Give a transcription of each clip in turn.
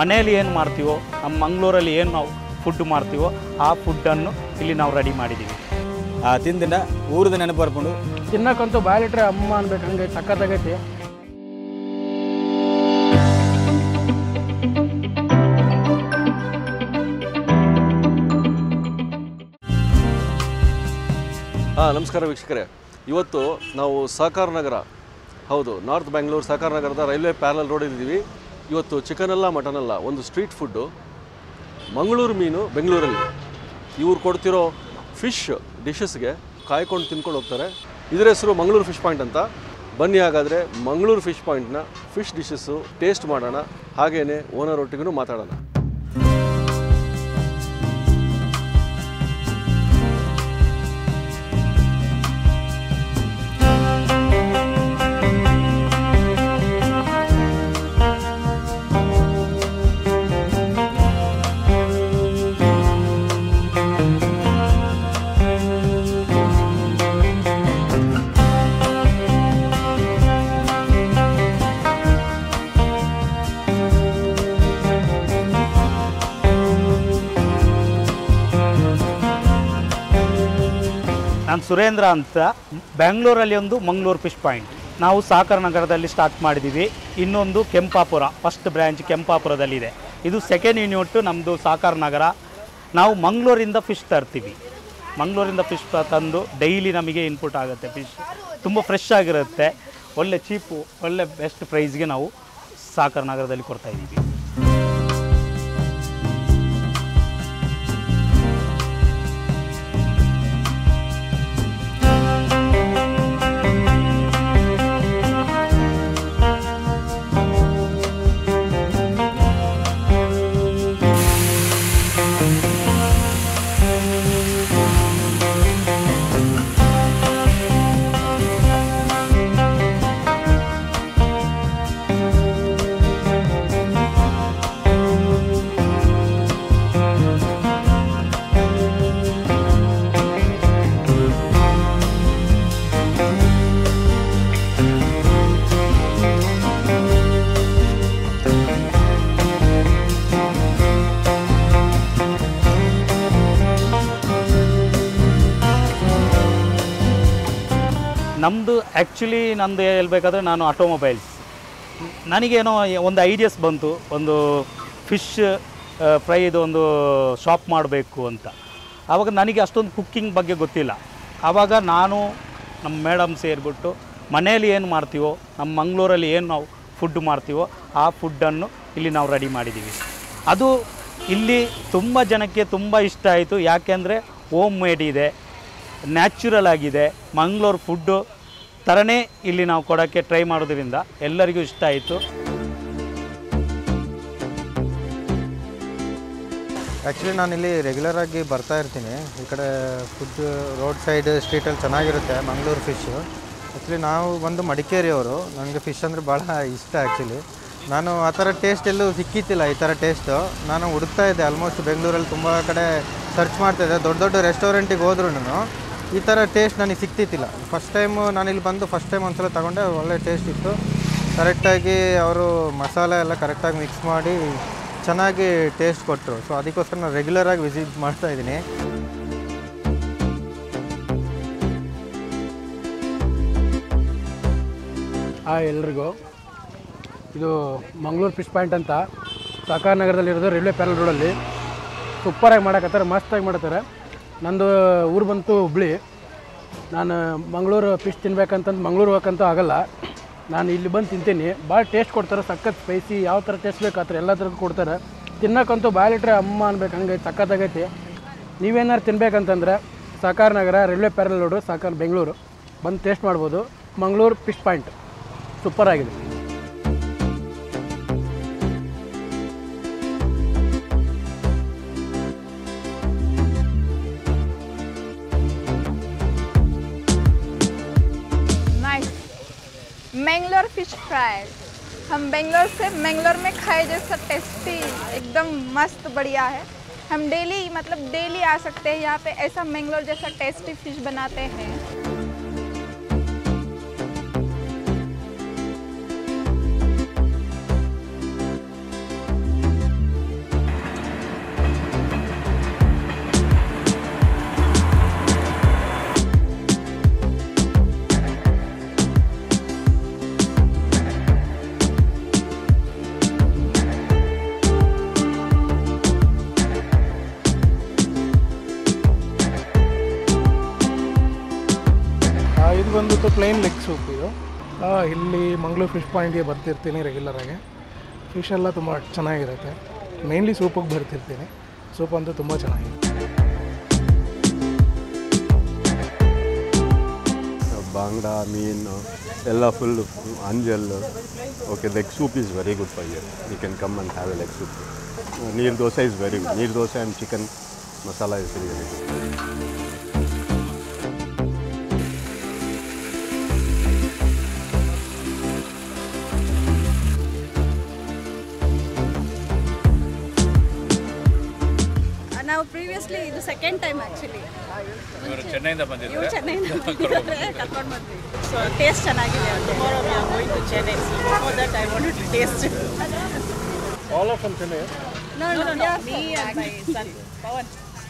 ಮನೆಯಲ್ಲಿ ಏನು ಮಾಡ್ತೀವೋ ನಮ್ಮ ಮಂಗಳೂರಲ್ಲಿ ಏನು ನಾವು ಫುಡ್ ಮಾಡ್ತೀವೋ ಆ ಫುಡ್ಡನ್ನು ಇಲ್ಲಿ ನಾವು ರೆಡಿ ಮಾಡಿದ್ದೀವಿ ಆ ತಿಂದಿನ ಊರದ ನೆನಪು ಬರ್ಕೊಂಡು ತಿನ್ನಕ್ಕಂತೂ ಬಾಯಲ್ಲಿಟ್ರೆ ಅಮ್ಮ ಅನ್ಬೇಕು ಹಂಗೆ ಸಖತ್ತಾಗೈತಿ ಹಾಂ ನಮಸ್ಕಾರ ವೀಕ್ಷಕರೇ ಇವತ್ತು ನಾವು ಸಹಕಾರ ನಗರ ಹೌದು ನಾರ್ತ್ ಬ್ಯಾಂಗ್ಳೂರು ಸಹಕಾರ ನಗರದ ರೈಲ್ವೆ ಪ್ಯಾರಲ್ ರೋಡಲ್ಲಿದ್ದೀವಿ ಇವತ್ತು ಚಿಕನ್ ಅಲ್ಲ ಮಟನ್ ಅಲ್ಲ ಒಂದು ಸ್ಟ್ರೀಟ್ ಫುಡ್ಡು ಮಂಗಳೂರು ಮೀನು ಬೆಂಗಳೂರಲ್ಲಿ ಇವ್ರು ಕೊಡ್ತಿರೋ ಫಿಶ್ ಡಿಶಸ್ಗೆ ಕಾಯ್ಕೊಂಡು ತಿನ್ಕೊಂಡು ಹೋಗ್ತಾರೆ ಇದರ ಹೆಸರು ಮಂಗಳೂರು ಫಿಶ್ ಪಾಯಿಂಟ್ ಅಂತ ಬನ್ನಿ ಹಾಗಾದರೆ ಮಂಗಳೂರು ಫಿಶ್ ಪಾಯಿಂಟ್ನ ಫಿಶ್ ಡಿಶಸ್ಸು ಟೇಸ್ಟ್ ಮಾಡೋಣ ಹಾಗೇನೆ ಓನರ್ ಒಟ್ಟಿಗೂ ಮಾತಾಡೋಣ ನಾನು ಸುರೇಂದ್ರ ಅಂತ ಬೆಂಗಳೂರಲ್ಲಿ ಒಂದು ಮಂಗಳೂರು ಫಿಶ್ ಪಾಯಿಂಟ್ ನಾವು ಸಾಕರ್ ನಗರದಲ್ಲಿ ಸ್ಟಾರ್ಟ್ ಮಾಡಿದ್ದೀವಿ ಇನ್ನೊಂದು ಕೆಂಪಾಪುರ ಫಸ್ಟ್ ಬ್ರ್ಯಾಂಚ್ ಕೆಂಪಾಪುರದಲ್ಲಿದೆ ಇದು ಸೆಕೆಂಡ್ ಯೂನಿಟ್ ನಮ್ಮದು ಸಾಕರ್ ನಗರ ನಾವು ಮಂಗಳೂರಿಂದ ಫಿಶ್ ತರ್ತೀವಿ ಮಂಗಳೂರಿಂದ ಫಿಶ್ ತಂದು ಡೈಲಿ ನಮಗೆ ಇನ್ಪುಟ್ ಆಗುತ್ತೆ ಫಿಶ್ ತುಂಬ ಫ್ರೆಶ್ ಆಗಿರುತ್ತೆ ಒಳ್ಳೆ ಚೀಪು ಒಳ್ಳೆ ಬೆಸ್ಟ್ ಪ್ರೈಸ್ಗೆ ನಾವು ಸಾಕರ್ ನಗರದಲ್ಲಿ ಕೊಡ್ತಾ ಇದ್ದೀವಿ ನಮ್ಮದು ಆ್ಯಕ್ಚುಲಿ ನಂದು ಹೇಳ್ಬೇಕಾದ್ರೆ ನಾನು ಆಟೋಮೊಬೈಲ್ಸ್ ನನಗೇನೋ ಒಂದು ಐಡಿಯಾಸ್ ಬಂತು ಒಂದು ಫಿಶ್ ಫ್ರೈದು ಒಂದು ಶಾಪ್ ಮಾಡಬೇಕು ಅಂತ ಆವಾಗ ನನಗೆ ಅಷ್ಟೊಂದು ಕುಕ್ಕಿಂಗ್ ಬಗ್ಗೆ ಗೊತ್ತಿಲ್ಲ ಆವಾಗ ನಾನು ನಮ್ಮ ಮೇಡಮ್ ಸೇರಿಬಿಟ್ಟು ಮನೆಯಲ್ಲಿ ಏನು ಮಾಡ್ತೀವೋ ನಮ್ಮ ಮಂಗಳೂರಲ್ಲಿ ಏನು ನಾವು ಫುಡ್ ಮಾಡ್ತೀವೋ ಆ ಫುಡ್ಡನ್ನು ಇಲ್ಲಿ ನಾವು ರೆಡಿ ಮಾಡಿದ್ದೀವಿ ಅದು ಇಲ್ಲಿ ತುಂಬ ಜನಕ್ಕೆ ತುಂಬ ಇಷ್ಟ ಆಯಿತು ಯಾಕೆಂದರೆ ಹೋಮ್ ಮೇಡ್ ಇದೆ ನ್ಯಾಚುರಲ್ ಆಗಿದೆ ಮಂಗಳೂರು ಫುಡ್ಡು ಥರನೇ ಇಲ್ಲಿ ನಾವು ಕೊಡೋಕ್ಕೆ ಟ್ರೈ ಮಾಡೋದ್ರಿಂದ ಎಲ್ಲರಿಗೂ ಇಷ್ಟ ಆಯಿತು ಆ್ಯಕ್ಚುಲಿ ನಾನು ಇಲ್ಲಿ ರೆಗ್ಯುಲರ್ ಆಗಿ ಬರ್ತಾ ಇರ್ತೀನಿ ಈ ಕಡೆ ಫುಡ್ ರೋಡ್ ಸೈಡ್ ಸ್ಟ್ರೀಟಲ್ಲಿ ಚೆನ್ನಾಗಿರುತ್ತೆ ಮಂಗಳೂರು ಫಿಶ್ಶು ಆ್ಯಕ್ಚುಲಿ ನಾವು ಬಂದು ಮಡಿಕೇರಿಯವರು ನನಗೆ ಫಿಶ್ ಅಂದರೆ ಭಾಳ ಇಷ್ಟ ಆ್ಯಕ್ಚುಲಿ ನಾನು ಆ ಥರ ಟೇಸ್ಟ್ ಎಲ್ಲೂ ಸಿಕ್ಕಿತ್ತಿಲ್ಲ ಈ ಥರ ಟೇಸ್ಟು ನಾನು ಹುಡುಕ್ತಾ ಇದ್ದೆ ಆಲ್ಮೋಸ್ಟ್ ಬೆಂಗಳೂರಲ್ಲಿ ತುಂಬ ಕಡೆ ಸರ್ಚ್ ಮಾಡ್ತಾಯಿದ್ದೆ ದೊಡ್ಡ ದೊಡ್ಡ ರೆಸ್ಟೋರೆಂಟಿಗೆ ಹೋದ್ರೂ ಈ ಥರ ಟೇಸ್ಟ್ ನನಗೆ ಸಿಕ್ತಿತ್ತಿಲ್ಲ ಫಸ್ಟ್ ಟೈಮು ನಾನು ಇಲ್ಲಿ ಬಂದು ಫಸ್ಟ್ ಟೈಮ್ ಒಂದ್ಸಲ ತೊಗೊಂಡೆ ಒಳ್ಳೆ ಟೇಸ್ಟ್ ಇತ್ತು ಕರೆಕ್ಟಾಗಿ ಅವರು ಮಸಾಲೆ ಎಲ್ಲ ಕರೆಕ್ಟಾಗಿ ಮಿಕ್ಸ್ ಮಾಡಿ ಚೆನ್ನಾಗಿ ಟೇಸ್ಟ್ ಕೊಟ್ಟರು ಸೊ ಅದಕ್ಕೋಸ್ಕರ ನಾನು ರೆಗ್ಯುಲರಾಗಿ ವಿಸಿಟ್ ಮಾಡ್ತಾ ಇದ್ದೀನಿ ಹಾಯ್ ಎಲ್ರಿಗೂ ಇದು ಮಂಗಳೂರು ಫಿಶ್ ಪಾಯಿಂಟ್ ಅಂತ ಸಹಕಾರ ನಗರದಲ್ಲಿರೋದು ರೈಲ್ವೆ ಪ್ಯಾರಲ್ ರೋಡಲ್ಲಿ ಸೂಪರಾಗಿ ಮಾಡಕತ್ತಾರೆ ಮಸ್ತಾಗಿ ಮಾಡ್ತಾರೆ ನಂದು ಊರು ಬಂತು ಹುಬ್ಳಿ ನಾನು ಮಂಗಳೂರು ಫಿಶ್ ತಿನ್ಬೇಕಂತಂದು ಮಂಗಳೂರು ಹೋಗಕ್ಕಂತೂ ಆಗಲ್ಲ ನಾನು ಇಲ್ಲಿ ಬಂದು ತಿಂತೀನಿ ಭಾಳ ಟೇಸ್ಟ್ ಕೊಡ್ತಾರೆ ಸಖತ್ ಸ್ಪೈಸಿ ಯಾವ ಥರ ಟೇಸ್ಟ್ ಬೇಕು ಆ ಥರ ಎಲ್ಲ ಥರದ್ದು ಕೊಡ್ತಾರೆ ತಿನ್ನಕ್ಕಂತೂ ಬಾಯಲ್ಲಿಟ್ರೆ ಅಮ್ಮ ಅನ್ಬೇಕು ಹಂಗೆ ಸಖತ್ತಾಗೈತಿ ನೀವೇನಾರು ತಿನ್ಬೇಕಂತಂದ್ರೆ ಸಹಕಾರ ನಗರ ರೈಲ್ವೆ ಪ್ಯಾರಲ್ ರೋಡು ಸಹಕಾರ ಬೆಂಗಳೂರು ಬಂದು ಟೇಸ್ಟ್ ಮಾಡ್ಬೋದು ಮಂಗಳೂರು ಫಿಶ್ ಪಾಯಿಂಟ್ ಸೂಪರ್ ಆಗಿದೆ नाइस मैंगलोर फिश फ्राई हम बेंगलोर से मैंगलोर में खाए जैसा टेस्टी एकदम मस्त बढ़िया है हम डेली मतलब डेली आ सकते हैं यहाँ पे ऐसा मैंगलोर जैसा टेस्टी फिश बनाते हैं ಬಂದ್ಬಿಟ್ಟು ಪ್ಲೇನ್ ಲೆಗ್ ಸೂಪ್ ಇದು ಆ, ಇಲ್ಲಿ ಮಂಗಳೂರು ಫಿಶ್ ಪಾಯಿಂಟ್ಗೆ ಬರ್ತಿರ್ತೀನಿ ರೆಗ್ಯುಲರಾಗಿ ಫಿಶ್ ಎಲ್ಲ ತುಂಬ ಚೆನ್ನಾಗಿರುತ್ತೆ ಮೇನ್ಲಿ ಸೂಪಿಗೆ ಬರ್ತಿರ್ತೀನಿ ಸೂಪ್ ಅಂತೂ ತುಂಬ ಚೆನ್ನಾಗಿದೆ ಬಾಂಗ್ಡಾ ಮೀನು ಎಲ್ಲ ಫುಲ್ ಅಂಜಲ್ okay leg soup is very good for you you can come and have a leg soup neer dosa is very good neer dosa and chicken masala is very good ನಾವು ಪ್ರೀವಿಯಸ್ಲಿ ಇದು ಸೆಕೆಂಡ್ ಟೈಮ್ ಆ್ಯಕ್ಚುಲಿ ಚೆನ್ನೈಯಿಂದ ಬಂದಿದ್ದೀವಿ ಇವ್ರು ಚೆನ್ನೈಯಿಂದ ಬಂದಿದ್ದಾರೆ ಕರ್ಕೊಂಡು ಬಂದ್ವಿ ಸೊ ಟೇಸ್ಟ್ ಚೆನ್ನಾಗಿದೆ all of from Chennai No, no, no, me and my son, Pawan.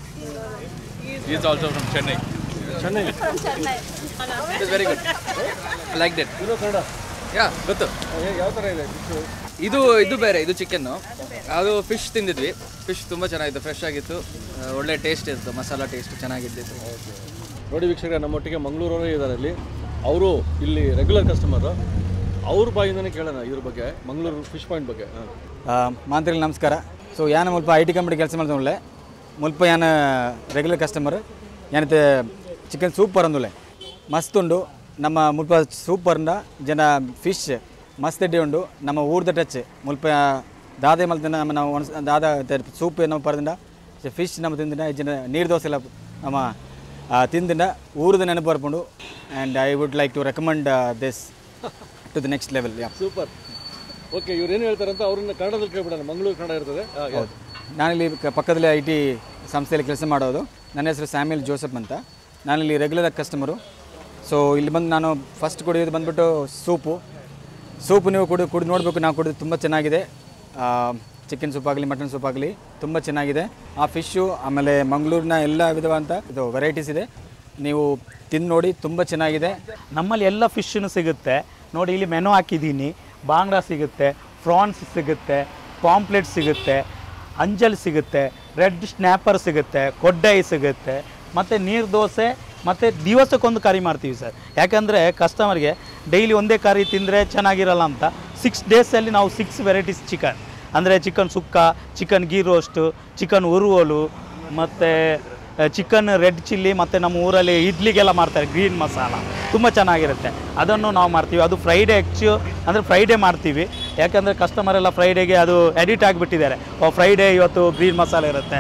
Is also from Chennai Chennai From Chennai. It's very good like that ಇದು ಕನ್ನಡ ಯಾ ಗೊತ್ತು ಯಾವ ಥರ ಇದೆ fish? ಇದು ಇದು ಬೇರೆ ಇದು ಚಿಕನ್ನು ಅದು ಫಿಶ್ ತಿಂದಿದ್ವಿ ಫಿಶ್ ತುಂಬ ಚೆನ್ನಾಗಿತ್ತು ಫ್ರೆಶ್ ಆಗಿತ್ತು ಆ, ಒಳ್ಳೆ ಟೇಸ್ಟ್ ಇತ್ತು ಮಸಾಲ ಟೇಸ್ಟ್ ಚೆನ್ನಾಗಿದ್ದಿತ್ತು ನೋಡಿ ವೀಕ್ಷಕರೇ ನಮ್ಮೊಟ್ಟಿಗೆ ಮಂಗಳೂರವರೇ ಇದ್ದಾರೆ ಇಲ್ಲಿ ಅವರು ಇಲ್ಲಿ ರೆಗ್ಯುಲರ್ ಕಸ್ಟಮರ್ ಅವ್ರ ಬಾಯಿಂದನೇ ಕೇಳೋಣ ಇದ್ರ ಬಗ್ಗೆ ಮಂಗಳೂರು ಫಿಶ್ ಪಾಯಿಂಟ್ ಬಗ್ಗೆ ಹಾಂ ಮಾಂತ್ರಿಗೆ ನಮಸ್ಕಾರ ಸೊ ಯಾನ ಮುಲ್ಪ ಐ ಟಿ ಕಂಪನಿ ಕೆಲಸ ಮಾಡ್ತೊಳ್ಳೆ ಮುಲ್ಪ ಯಾನ ರೆಗ್ಯುಲರ್ ಕಸ್ಟಮರ್ ಯಾನತ್ತೆ ಚಿಕನ್ ಸೂಪರ್ ಅಂದುಲೆ ಮಸ್ತ್ ಉಂಡು ನಮ್ಮ ಮುಲ್ಪ ಸೂಪರ್ನ ಜನ ಫಿಶ್ ಮಸ್ತ್ ಎಡ್ಡಿ ಉಂಡು ನಮ್ಮ ಊರ್ದ ಟಚ್ ಮುಲ್ಪ ದಾದೆ ಮಲ್ತಿನ ನಮ್ಮ ನಾವು ಒಣಸ್ ದಾದ ಸೂಪ್ ನಮ್ಮ ಪರದಿಂದ ಫಿಶ್ ನಮ್ಮ ತಿಂದಿನ ಜನ ನೀರು ದೋಸೆ ಎಲ್ಲ ನಮ್ಮ ಆ, ತಿಂದಿನ ಊರದ ನೆನಪು ಬರ್ಕೊಂಡು and I would like to recommend this to the next level yeah super okay ಇವ್ರು ಏನು ಹೇಳ್ತಾರೆ ಅಂತ ಅವ್ರನ್ನ ಕನ್ನಡದಲ್ಲಿ ಕೇಳ್ಬಿಡೋಣ ಮಂಗಳೂರು ಕನ್ನಡ ಇರ್ತದೆ ಹಾಂ, ಹೌದು ನಾನಿಲ್ಲಿ ಕ- ಪಕ್ಕದಲ್ಲಿ ಐ ಟಿ ಸಂಸ್ಥೆಯಲ್ಲಿ ಕೆಲಸ ಮಾಡೋದು ನನ್ನ ಹೆಸರು ಸ್ಯಾಮ್ಯಲ್ ಜೋಸಫ್ ಅಂತ ನಾನಿಲ್ಲಿ ರೆಗ್ಯುಲರ್ ಕಸ್ಟಮರು ಸೊ ಇಲ್ಲಿ ಬಂದು ನಾನು ಫಸ್ಟ್ ಕುಡಿಯೋದು ಬಂದ್ಬಿಟ್ಟು ಸೂಪು ಸೂಪು ನೀವು ಕುಡಿ ಕುಡಿದು ನೋಡಬೇಕು ನಾವು ಕುಡಿದು ತುಂಬ ಚೆನ್ನಾಗಿದೆ ಚಿಕನ್ ಸೂಪ್ ಆಗಲಿ ಮಟನ್ ಸೂಪ್ ಆಗಲಿ ತುಂಬ ಚೆನ್ನಾಗಿದೆ ಆ ಫಿಶ್ಶು ಆಮೇಲೆ ಮಂಗಳೂರಿನ ಎಲ್ಲ ವಿಧವಾದಂಥ ಇದು ವೆರೈಟೀಸ್ ಇದೆ ನೀವು ತಿಂದು ನೋಡಿ ತುಂಬ ಚೆನ್ನಾಗಿದೆ ನಮ್ಮಲ್ಲಿ ಎಲ್ಲ ಫಿಶ್ನು ಸಿಗುತ್ತೆ ನೋಡಿ ಇಲ್ಲಿ ಮೆನು ಹಾಕಿದ್ದೀನಿ ಬಾಂಗ್ಡಾ ಸಿಗುತ್ತೆ ಫ್ರಾನ್ಸ್ ಸಿಗುತ್ತೆ ಪಾಂಪ್ಲೆಟ್ ಸಿಗುತ್ತೆ ಅಂಜಲ್ ಸಿಗುತ್ತೆ ರೆಡ್ ಸ್ನ್ಯಾಪರ್ ಸಿಗುತ್ತೆ ಕೊಡ್ಡೈ ಸಿಗುತ್ತೆ ಮತ್ತು ನೀರು ದೋಸೆ ಮತ್ತು ದಿವಸಕ್ಕೊಂದು ಕರಿ ಮಾಡ್ತೀವಿ ಸರ್ ಯಾಕಂದರೆ ಕಸ್ಟಮರ್ಗೆ ಡೈಲಿ ಒಂದೇ ಕರಿ ತಿಂದರೆ ಚೆನ್ನಾಗಿರಲ್ಲ ಅಂತ ಸಿಕ್ಸ್ ಡೇಸಲ್ಲಿ ನಾವು ಸಿಕ್ಸ್ ವೆರೈಟೀಸ್ ಚಿಕನ್ ಅಂದರೆ chicken sukka chicken ghee roast chicken ಉರುವಲು ಮತ್ತು ಚಿಕನ್ ರೆಡ್ ಚಿಲ್ಲಿ ಮತ್ತು ನಮ್ಮ ಊರಲ್ಲಿ ಇಡ್ಲಿಗೆಲ್ಲ ಮಾಡ್ತಾರೆ ಗ್ರೀನ್ ಮಸಾಲ ತುಂಬ ಚೆನ್ನಾಗಿರುತ್ತೆ ಅದನ್ನು ನಾವು ಮಾಡ್ತೀವಿ ಅದು ಫ್ರೈಡೇ ಹೆಚ್ಚು ಅಂದರೆ ಫ್ರೈಡೇ ಮಾಡ್ತೀವಿ ಯಾಕಂದರೆ ಕಸ್ಟಮರ್ ಎಲ್ಲ ಫ್ರೈಡೇಗೆ ಅದು ಎಡಿಟ್ ಆಗಿಬಿಟ್ಟಿದ್ದಾರೆ ಓ ಫ್ರೈಡೇ ಇವತ್ತು ಗ್ರೀನ್ ಮಸಾಲೆ ಇರುತ್ತೆ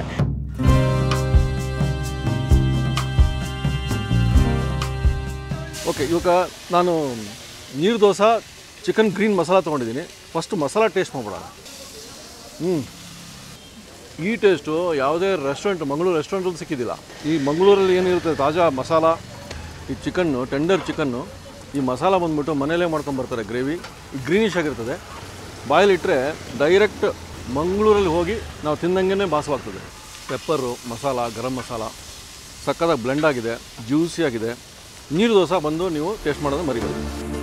ಓಕೆ ಇವಾಗ ನಾನು ನೀರು ದೋಸೆ ಚಿಕನ್ ಗ್ರೀನ್ ಮಸಾಲ ತೊಗೊಂಡಿದ್ದೀನಿ ಫಸ್ಟ್ ಮಸಾಲ ಟೇಸ್ಟ್ ಮಾಡ್ಬಿಡೋಣ ಹ್ಞೂ ಈ ಟೇಸ್ಟು ಯಾವುದೇ ರೆಸ್ಟೋರೆಂಟ್ ಮಂಗಳೂರು ರೆಸ್ಟೋರೆಂಟಲ್ಲಿ ಸಿಕ್ಕಿದ್ದಿಲ್ಲ ಈ ಮಂಗಳೂರಲ್ಲಿ ಏನಿರುತ್ತೆ ತಾಜಾ ಮಸಾಲ ಈ ಚಿಕನ್ನು ಟೆಂಡರ್ ಚಿಕನ್ನು ಈ ಮಸಾಲ ಬಂದ್ಬಿಟ್ಟು ಮನೆಯಲ್ಲೇ ಮಾಡ್ಕೊಂಬರ್ತಾರೆ ಗ್ರೇವಿ ಗ್ರೀನಿಶ್ ಆಗಿರ್ತದೆ ಬಾಯಲ್ಲಿಟ್ಟರೆ ಡೈರೆಕ್ಟ್ ಮಂಗಳೂರಲ್ಲಿ ಹೋಗಿ ನಾವು ತಿಂದಂಗೆ ಭಾಸವಾಗ್ತದೆ ಪೆಪ್ಪರು ಮಸಾಲ ಗರಂ ಮಸಾಲ ಸಕ್ಕತ್ತಾಗಿ ಬ್ಲೆಂಡ್ ಆಗಿದೆ ಜ್ಯೂಸಿ ಆಗಿದೆ ನೀರು ದೋಸೆ ಬಂದು ನೀವು ಟೇಸ್ಟ್ ಮಾಡೋದು ಮರಿಬೇಡಿ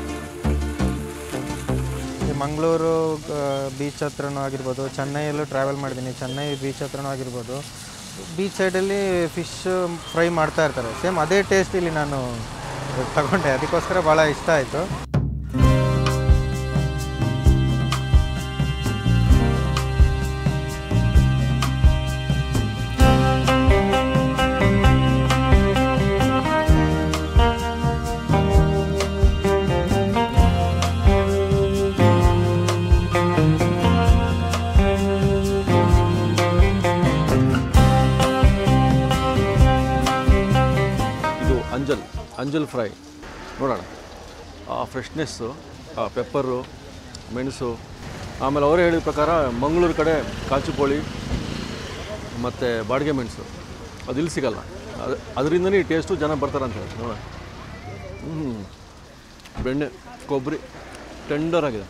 ಈ ಮಂಗಳೂರು ಬೀಚ್ ಹತ್ರನೂ ಆಗಿರ್ಬೋದು ಚೆನ್ನೈಯಲ್ಲೂ ಟ್ರಾವೆಲ್ ಮಾಡಿದ್ದೀನಿ ಚೆನ್ನೈ ಬೀಚ್ ಹತ್ರನೂ ಆಗಿರ್ಬೋದು ಬೀಚ್ ಸೈಡಲ್ಲಿ ಫಿಶ್ ಫ್ರೈ ಮಾಡ್ತಾ ಇರ್ತಾರೆ ಸೇಮ್ ಅದೇ ಟೇಸ್ಟ್ ಇಲ್ಲಿ ನಾನು ತಗೊಂಡೆ ಅದಕ್ಕೋಸ್ಕರ ಭಾಳ ಇಷ್ಟ ಆಯಿತು ಇದು ಅಂಜಲ್ ಅಂಜಲ್ ಫ್ರೈ ನೋಡೋಣ ಆ ಫ್ರೆಶ್ನೆಸ್ಸು ಆ ಪೆಪ್ಪರು ಮೆಣಸು ಆಮೇಲೆ ಅವರೇ ಹೇಳಿದ ಪ್ರಕಾರ ಮಂಗಳೂರು ಕಡೆ ಕಾಚುಪೋಳಿ ಮತ್ತು ಬಾಡಿಗೆ ಮೆಣಸು ಅದು ಇಲ್ಲಿ ಸಿಗಲ್ಲ ಅದು ಅದರಿಂದನೇ ಈ ಟೇಸ್ಟು ಜನ ಬರ್ತಾರೆ ಅಂತ ಹೇಳಿ ನೋಡೋಣ ಹ್ಞೂ ಬೆಣ್ಣೆ ಕೊಬ್ಬರಿ ಟೆಂಡರ್ ಆಗಿದೆ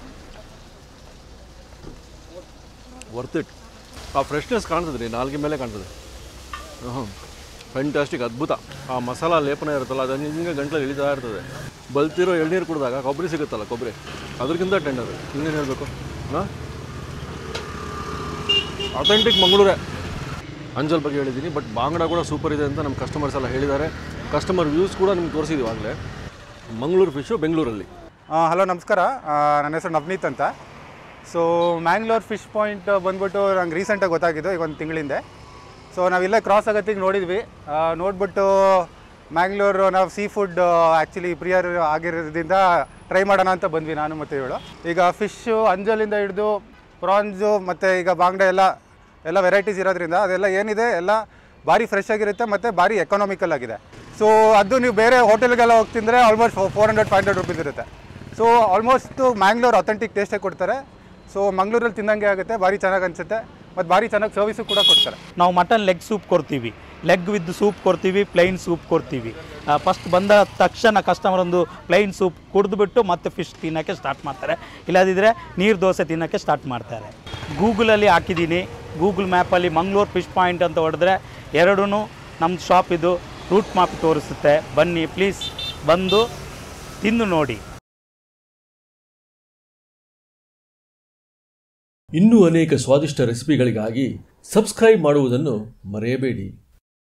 ವರ್ತ್ ಇಟ್ ಆ ಫ್ರೆಶ್ನೆಸ್ ಕಾಣ್ತದೆ ರೀ ನಾಲ್ಗೆ ಮೇಲೆ ಕಾಣ್ತದೆ ಹ್ಞೂ ಫ್ಯಾಂಟಾಸ್ಟಿಕ್ ಅದ್ಭುತ ಆ ಮಸಾಲ ಲೇಪನ ಇರುತ್ತಲ್ಲ ಅದು ಹಿಂಗೆ ಗಂಟ್ಲಲ್ಲಿ ಇಳಿತಾ ಇರ್ತದೆ ಬಲ್ತಿರೋ ಎಳ್ನೀರು ಕುಡಿದಾಗ ಕೊಬ್ಬರಿ ಸಿಗುತ್ತಲ್ಲ ಕೊಬ್ಬರಿ ಅದಕ್ಕಿಂತ ಟೆಂಡರ್ ಇನ್ನೇನು ಹೇಳಬೇಕು ಹಾಂ ಅಥೆಂಟಿಕ್ ಮಂಗಳೂರೇ ಅಂಜಲ್ ಬಗ್ಗೆ ಹೇಳಿದ್ದೀನಿ ಬಟ್ ಬಾಂಗ್ಡಾ ಕೂಡ ಸೂಪರ್ ಇದೆ ಅಂತ ನಮ್ಮ ಕಸ್ಟಮರ್ಸ್ ಎಲ್ಲ ಹೇಳಿದ್ದಾರೆ ಕಸ್ಟಮರ್ ವ್ಯೂಸ್ ಕೂಡ ನಿಮ್ಗೆ ತೋರಿಸಿದ್ದೀವಿ ಆಗಲೇ ಮಂಗಳೂರು ಫಿಶು ಬೆಂಗಳೂರಲ್ಲಿ ಹಲೋ ನಮಸ್ಕಾರ ಆ, ನನ್ನ ಹೆಸರು ನವನೀತ್ ಅಂತ ಸೊ ಮ್ಯಾಂಗ್ಳೂರ್ ಫಿಶ್ ಪಾಯಿಂಟ್ ಬಂದ್ಬಿಟ್ಟು ನಂಗೆ ರೀಸೆಂಟಾಗಿ ಗೊತ್ತಾಗಿದ್ದು ಈಗ ಒಂದು ತಿಂಗಳಿಂದೆ ಸೊ ನಾವಿಲ್ಲೇ ಕ್ರಾಸ್ ಆಗತ್ತಿಗೆ ನೋಡಿದ್ವಿ ಆ, ನೋಡ್ಬಿಟ್ಟು ಮ್ಯಾಂಗ್ಳೂರು ನಾವು ಸೀ ಫುಡ್ ಆ್ಯಕ್ಚುಲಿ ಪ್ರಿಯರ್ ಆಗಿರೋದ್ರಿಂದ ಟ್ರೈ ಮಾಡೋಣ ಅಂತ ಬಂದ್ವಿ ನಾನು ಮತ್ತು ಇವಳು ಈಗ ಫಿಶ್ಶು ಅಂಜಲಿಂದ ಹಿಡಿದು ಪ್ರಾನ್ಸು ಮತ್ತು ಈಗ ಬಾಂಗ್ಡೆ ಎಲ್ಲ ಎಲ್ಲ ವೆರೈಟೀಸ್ ಇರೋದ್ರಿಂದ ಅದೆಲ್ಲ ಏನಿದೆ ಎಲ್ಲ ಭಾರಿ ಫ್ರೆಶ್ ಆಗಿರುತ್ತೆ ಮತ್ತು ಭಾರಿ ಎಕನಾಮಿಕಲ್ ಆಗಿದೆ ಸೊ ಅದು ನೀವು ಬೇರೆ ಹೋಟೆಲ್ಗೆಲ್ಲ ಹೋಗಿ ತಿಂದರೆ almost four hundred five hundred rupees ಇರುತ್ತೆ ಸೊ ಆಲ್ಮೋಸ್ಟ್ ಮ್ಯಾಂಗ್ಳೂರ್ ಅಥೆಂಟಿಕ್ ಟೇಸ್ಟೇ ಕೊಡ್ತಾರೆ ಸೊ ಮಂಗಳೂರಲ್ಲಿ ತಿನ್ನಂಗೆ ಆಗುತ್ತೆ ಭಾರಿ ಚೆನ್ನಾಗಿ ಅನಿಸುತ್ತೆ ಮತ್ತು ಭಾರಿ ಚೆನ್ನಾಗಿ ಸರ್ವಿಸು ಕೂಡ ಕೊಡ್ತಾರೆ ನಾವು ಮಟನ್ ಲೆಗ್ ಸೂಪ್ ಕೊಡ್ತೀವಿ ಲೆಗ್ ವಿತ್ ಸೂಪ್ ಕೊಡ್ತೀವಿ ಪ್ಲೈನ್ ಸೂಪ್ ಕೊಡ್ತೀವಿ ಫಸ್ಟ್ ಬಂದ ತಕ್ಷಣ ಕಸ್ಟಮರ್ ಒಂದು ಪ್ಲೈನ್ ಸೂಪ್ ಕುಡಿದ್ಬಿಟ್ಟು ಮತ್ತೆ ಫಿಶ್ ತಿನ್ನೋಕ್ಕೆ ಸ್ಟಾರ್ಟ್ ಮಾಡ್ತಾರೆ ಇಲ್ಲದಿದ್ದರೆ ನೀರು ದೋಸೆ ತಿನ್ನೋಕ್ಕೆ ಸ್ಟಾರ್ಟ್ ಮಾಡ್ತಾರೆ ಗೂಗಲಲ್ಲಿ ಹಾಕಿದ್ದೀನಿ ಗೂಗಲ್ ಮ್ಯಾಪಲ್ಲಿ ಮಂಗಳೂರು ಫಿಶ್ ಪಾಯಿಂಟ್ ಅಂತ ಹೊಡೆದ್ರೆ ಎರಡೂ ನಮ್ಮ ಶಾಪ್ ಇದು ರೂಟ್ ಮ್ಯಾಪ್ ತೋರಿಸುತ್ತೆ ಬನ್ನಿ ಪ್ಲೀಸ್ ಬಂದು ತಿಂದು ನೋಡಿ ಇನ್ನೂ ಅನೇಕ ಸ್ವಾದಿಷ್ಟ ರೆಸಿಪಿಗಳಿಗಾಗಿ ಸಬ್ಸ್ಕ್ರೈಬ್ ಮಾಡುವುದನ್ನು ಮರೆಯಬೇಡಿ